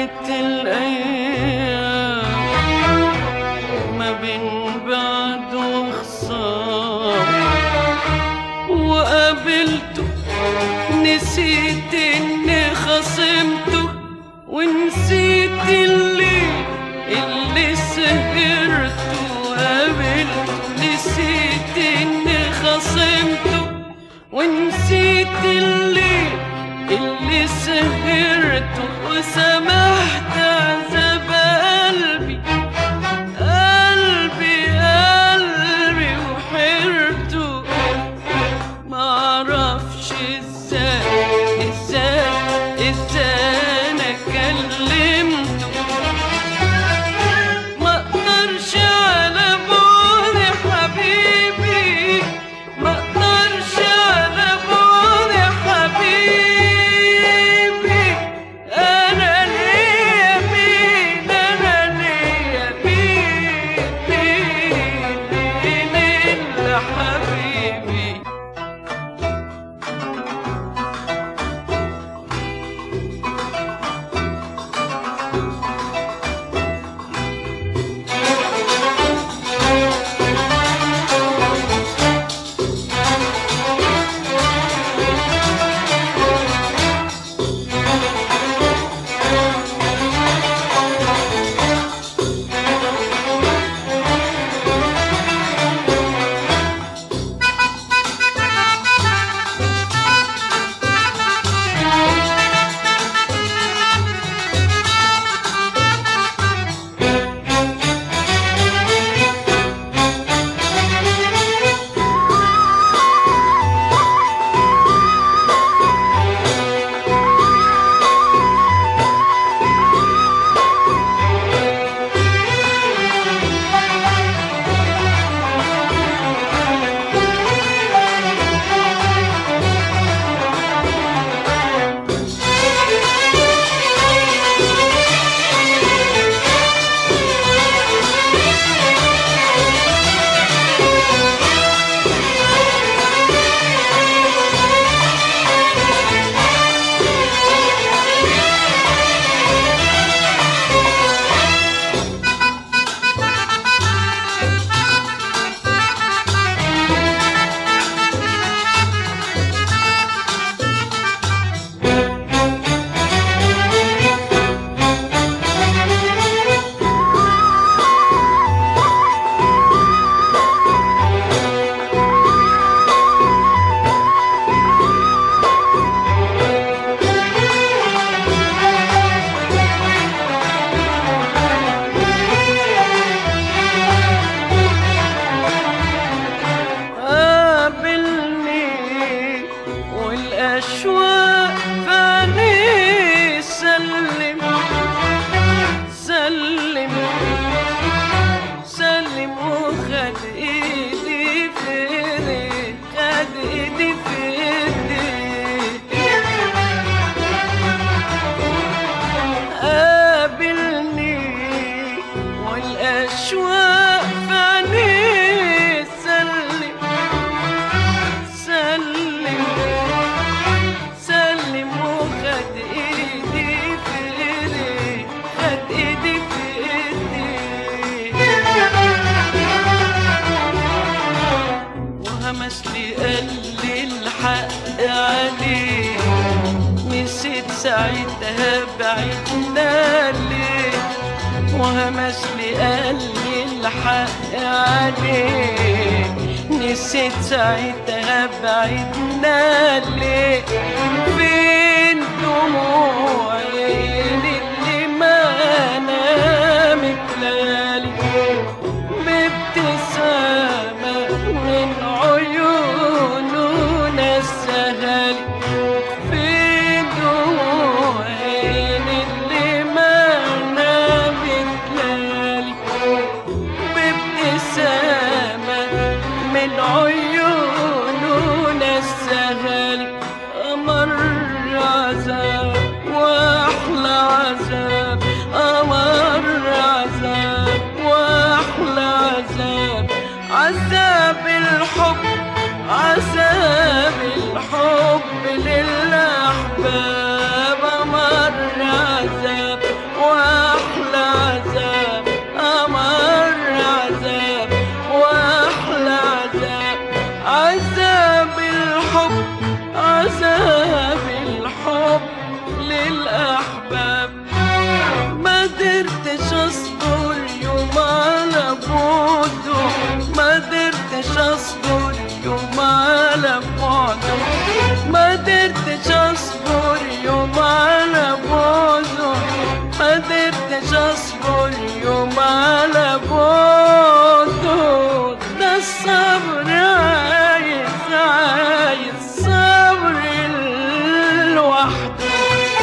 عدت الأيام ما بين بعد وخسارة وقابلته نسيت إني خصمته ونسيت اللي اللي سهرته وقابلته نسيت إني خصمته ونسيت اللي اللي سهرته وسمحت عذاب قلبي قلبي قلبي وحيرته معرفش ازاي ازاي ازاي انا كلمته ما اقدرش على بعد حبيبي ما اقدرش على بعد حبيبي انا ليا مين انا ليا مين مين مين الا حبيبي قابلني والأشواق فاني سلم سلم سلم وخد ايدي في ايدي خد ايدي في ايدي قابلني والأشواق فاني سلم سلم سلم وخد ايدي في ايدي خد ايدي في ايدي وهمس لي قال لي الحق عليه نسيت ساعتها بعدنا ليه وهمس لي قال لي الحق عليه نسيت ساعتها بعدنا ليه فين دموعي اللي ما نامت لالي بابتسامة من عيوننا السهل في دموعين اللي ما نامت لالي بابتسامة من عيوننا السهل أمر عذاب وأحلى عذاب أمر عذاب وأحلى عذاب عذاب الحب عذاب الحب للأحباب أمر عذاب قدرتش اصبر يوم على بعده ده الصبر عايز عايز صبر لوحده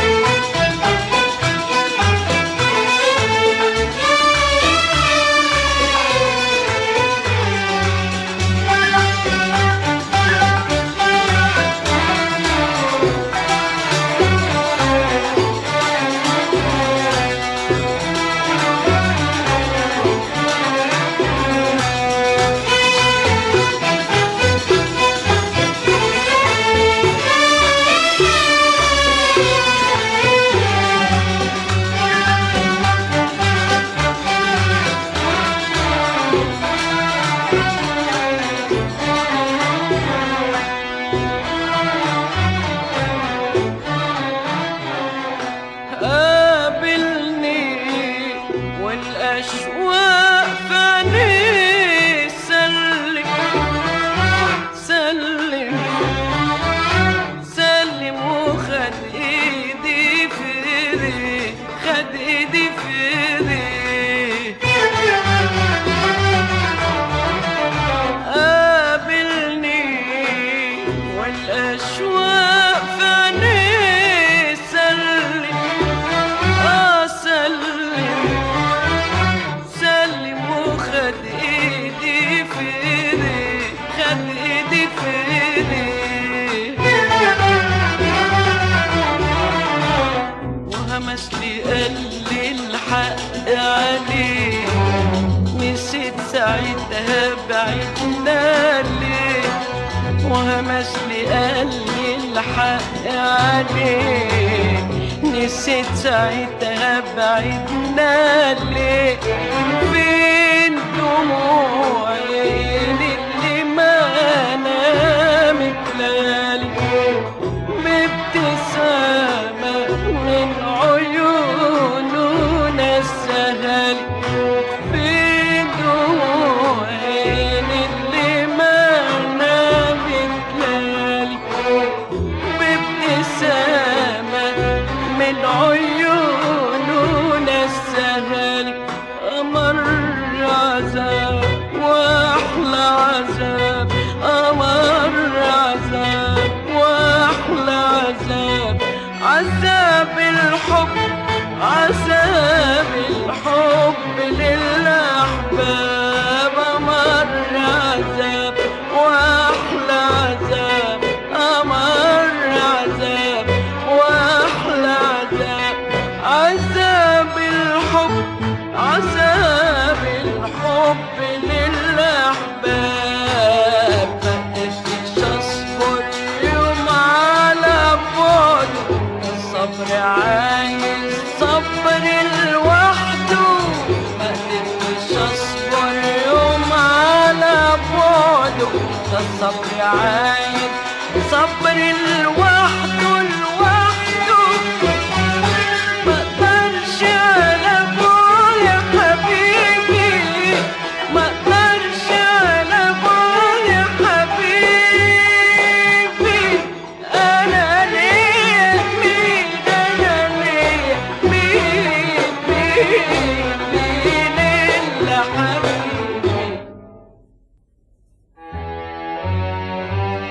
قابلني والأشواق في عينيه سلم سلم سلم وخد ايدي في ايدي خد ايدي في ايدي قابلني والأشواق في عينيه سلم آه سلم سلم وخد ايدي في ايدي خد ايدي في ايدي وهمس لي قال لي الحق عليه نسيت ساعتها بعدنا ليه وهمس لي قال لي الحق عليه نسيت ساعتها بعدنا ليه فين دموعي اللي ما نامت ليالي بابتسامة من عيوننا السهل في دموعي اللي ما نامت ليالي بابتسامة من عيوننا السهل أمر عذاب وأحلى عذاب أمر عذاب وأحلى عذاب عذاب الحب عذاب الحب للأحباب أمر عذاب وأحلى عذاب أمر عذاب وأحلى عذاب عذاب الحب عذاب الحب للأحباب مقدرتش أصبر يوم على بعده الصبر عايز صبر لوحده مقدرتش أصبر يوم على بعده الصبر عايز صبر لوحده لوحده مقدرش على بعد يا حبيبي مقدرش على بعد يا حبيبي انا ليا مين انا ليا مين مين مين الا حبيبي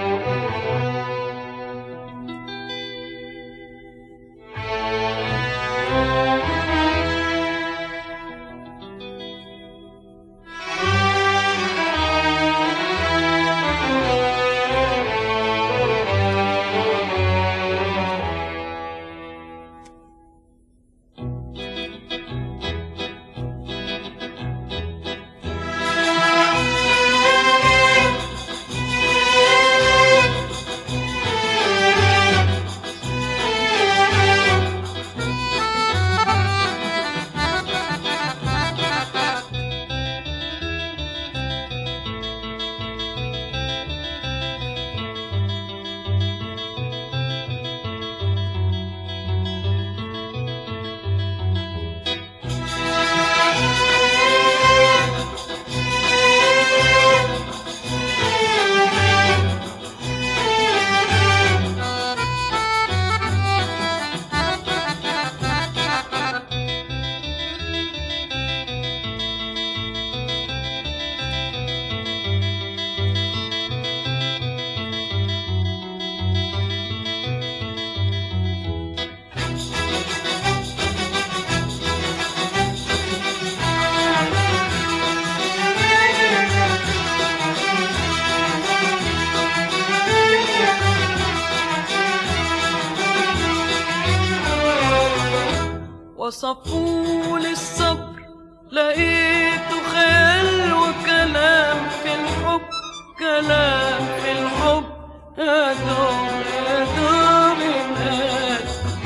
وصفوا للصبر لقيته خيال وكلام في الحب كلام في الحب يا دوب يا دوب الناس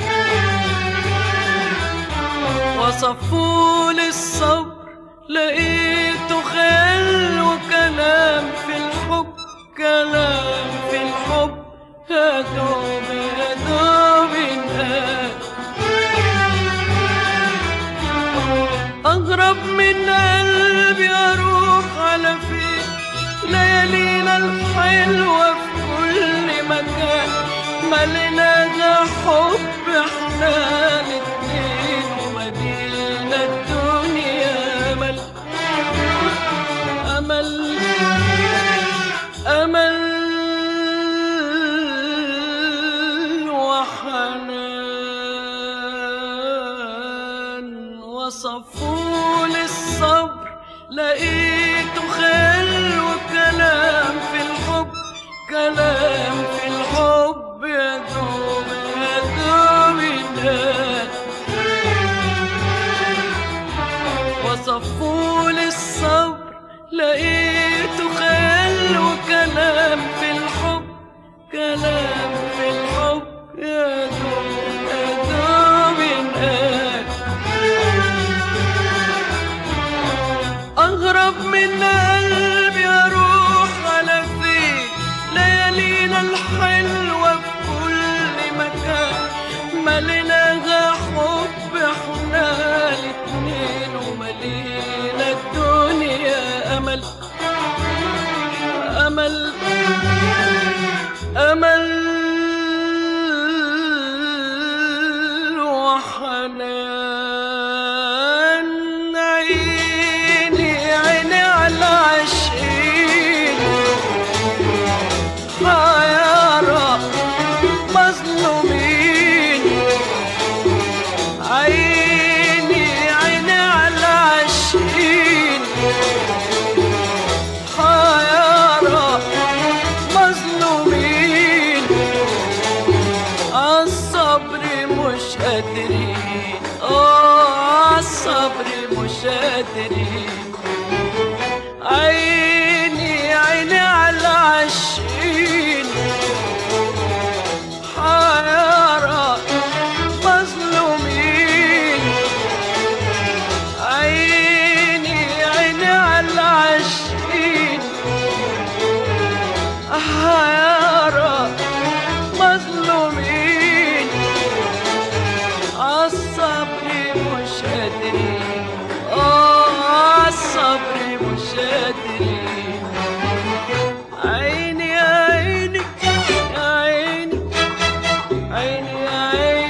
وصفوا للصبر لقيته خيال وكلام في الحب كلام في الحب يا دوب يا دوب الناس أغرب من قلبي أروح على فين ليالينا الحلوة في كل مكان ملينا حب احنا الاتنين ومدينة الدنيا أمل أمل أمل وحنان وصفوا للصبر لقيته خير وكلام في الحب كلام في الحب يا دوب يا دوب الناس وصفوا للصبر لقيته خير وكلام في الحب كلام في الحب يا دوب يا دوب الناس أغرب من قلبي أروح على فين ليالينا الحلوة في كل مكان مليناها حب احنا الاتنين وملينا الدنيا أمل أمل أمل وحنان عيني عيني على عشقين حيارى مظلومين عيني عيني على عشقين حيارى مظلومين عالصبر مش قادرين اه عالصبر مش قادرين عيني عيني على عشقين حيارى مظلومين عيني عيني على عشقين حيارى مظلومين عالصبر مش قادرين اه عالصبر مش قادرين عيني يا عيني يا عيني عيني يا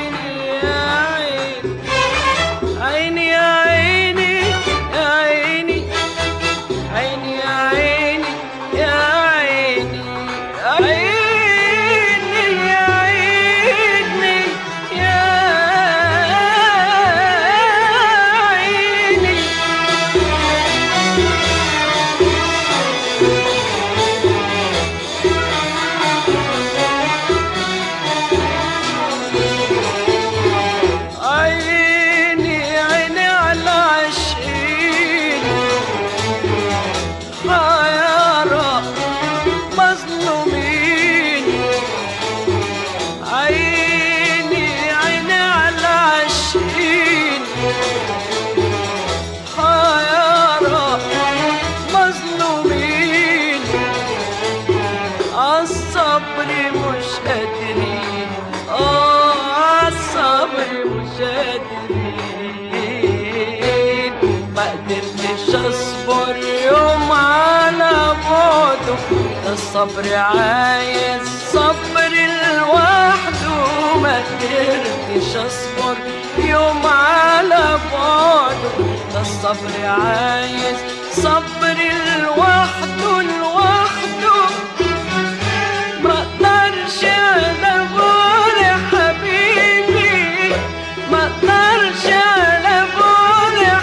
عيني يا عيني عيني يا عيني يا عيني عيني يا عيني يا عيني عيني يا عيني يا عيني عيني عيني على عشقين حيارى مظلومين عيني عيني على عشقين حيارى مظلومين عالصبر مش قادرين اه عالصبر مش قادرين ما قدرتش اصبر يوم على بعده ده الصبر عايز صبر لوحده ما قدرتش اصبر يوم على بعده ده الصبر عايز صبر لوحده لوحده ما اقدرش انا بقول يا حبيبي ما اقدرش انا بقول يا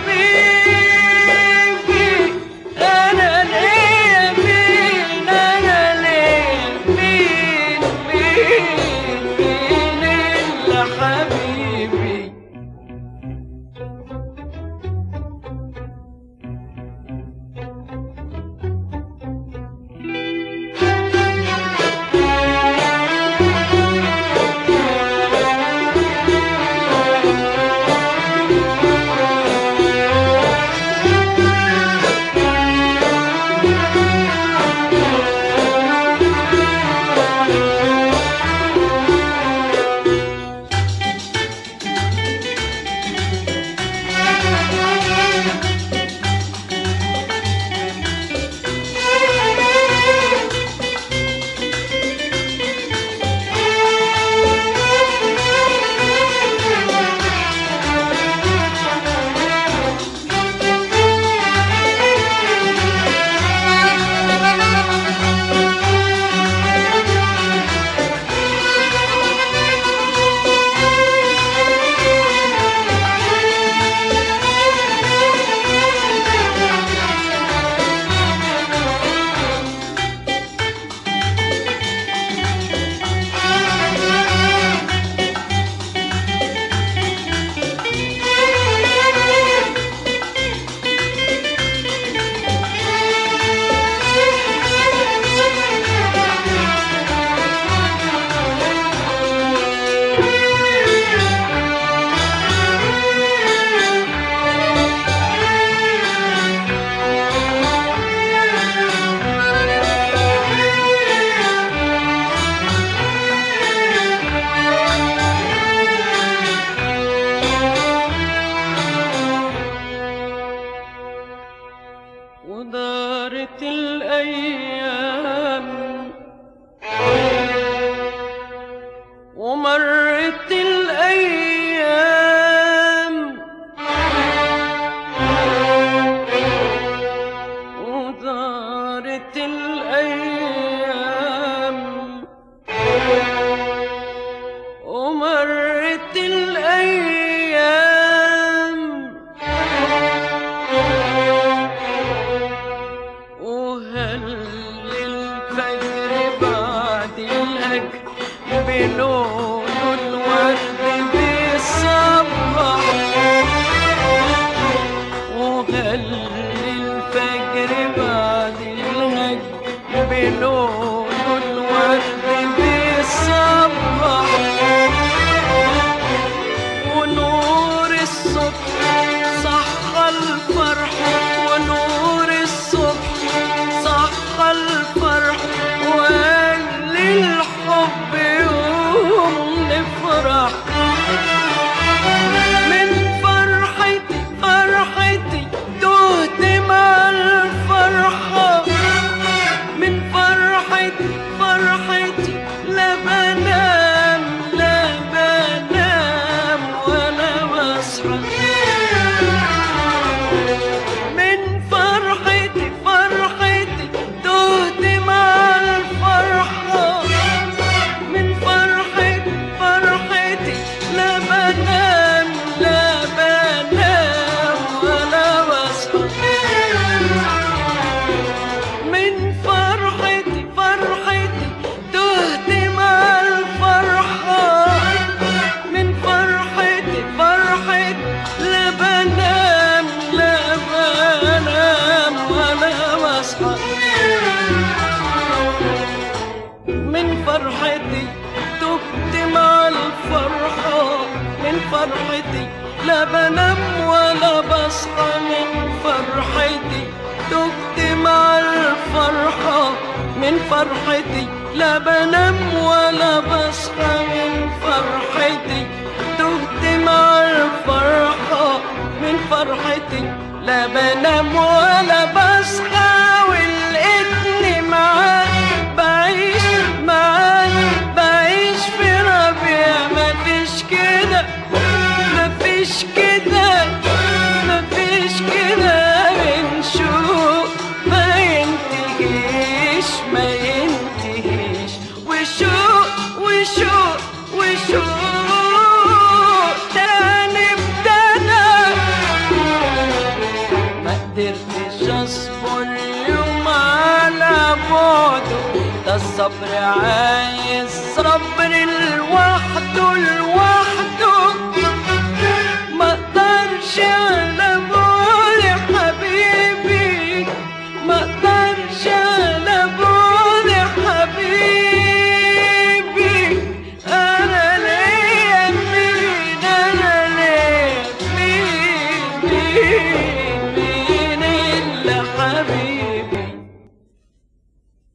حبيبي انا ليا مين انا ليا مين مين مين الا حبيبي لا بنام ولا بصحى من فرحتي دقت مع الفرحة من فرحتي لا بنام ولا بصحى من فرحتي دقت مع الفرحة من فرحتي لا بنام ولا بصحى ولقيتني معاك بعيش معاك بعيش في ربيع مفيش كده مفيش كده مفيش كده من شوق ما ينتهيش ما ينتهيش وشوق وشوق وشوق تاني ابتدى ما قدرتش اصبر يوم على بعده ده الصبر عايز صبر لوحده لوحده ما اقدرش